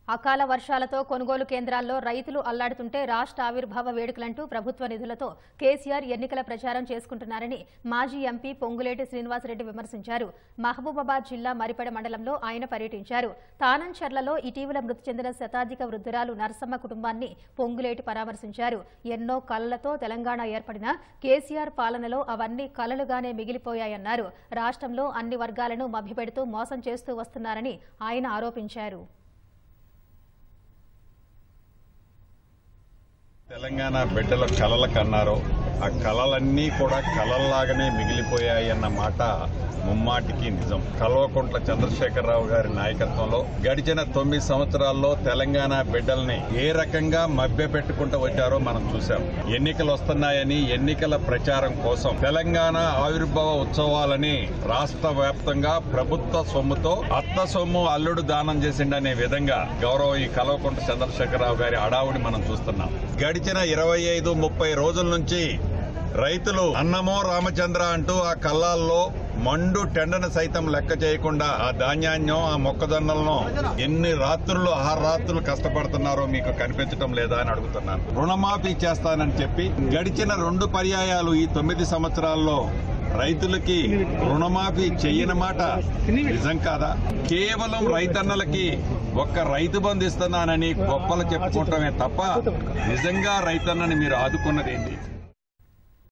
అకాల వర్షాలతో కొనుగోలు కేంద్రాల్లో రైతులు అల్లాడుతుంటే రాష్ట్ర ఆవిర్భావ వేడుకలంటూ ప్రభుత్వ నిధులతో కేసీఆర్ ఎన్నికల ప్రచారం చేసుకుంటున్నారని మాజీ ఎంపీ పొంగులేటి శ్రీనివాసరెడ్డి విమర్శించారు మహబూబాబాద్ జిల్లా మరిపెడ మండలంలో ఆయన పర్యటించారు తానంచెర్లలో ఇటీవల మృతి చెందిన శతాధిక వృద్ధురాలు నరసమ్మ కుటుంబాన్ని పొంగులేటి పరామర్శించారు ఎన్నో కలలతో తెలంగాణ ఏర్పడిన కేసీఆర్ పాలనలో అవన్నీ కలలుగానే మిగిలిపోయాయన్నారు రాష్ట్రంలో అన్ని వర్గాలను మభ్యపెడుతూ మోసం చేస్తూ వస్తున్నారని ఆయన ఆరోపించారు తెలంగాణ బిడ్డల కలల కన్నారు ఆ కలలన్నీ కూడా కలల్లాగానే మిగిలిపోయాయి అన్న మాట ముమ్మాటికి నిజం కల్వకుంట్ల చంద్రశేఖరరావు గారి నాయకత్వంలో గడిచిన తొమ్మిది సంవత్సరాల్లో తెలంగాణ బిడ్డల్ని ఏ రకంగా మభ్య పెట్టుకుంటూ వచ్చారో మనం చూసాం ఎన్నికలు వస్తున్నాయని ఎన్నికల ప్రచారం కోసం తెలంగాణ ఆవిర్భావ ఉత్సవాలని రాష్ట్ర వ్యాప్తంగా ప్రభుత్వ సొమ్ముతో అత్త సొమ్ము అల్లుడు దానం చేసిండనే విధంగా గౌరవ ఈ కల్వకుంట్ల చంద్రశేఖరరావు గారి అడావుడి మనం చూస్తున్నాం గడిచిన ఇరవై ఐదు ముప్పై రోజుల నుంచి రైతులు అన్నమో రామచంద్ర అంటూ ఆ కల్లాల్లో మండు టెండను సైతం లెక్క చేయకుండా ఆ ధాన్యాన్యం ఆ మొక్కజొన్నలను ఎన్ని రాత్రులు ఆహార రాత్రులు కష్టపడుతున్నారో మీకు కనిపించడం లేదా అని అడుగుతున్నాను రుణమాఫీ చేస్తానని చెప్పి గడిచిన రెండు పర్యాయాలు ఈ తొమ్మిది సంవత్సరాల్లో రైతులకి రుణమాఫీ చెయ్యని మాట నిజం కాదా కేవలం రైతన్నలకి ఒక్క రైతు బంధు ఇస్తున్నానని గొప్పలు చెప్పుకోవటమే తప్ప నిజంగా రైతన్నని మీరు ఆదుకున్నదేంటి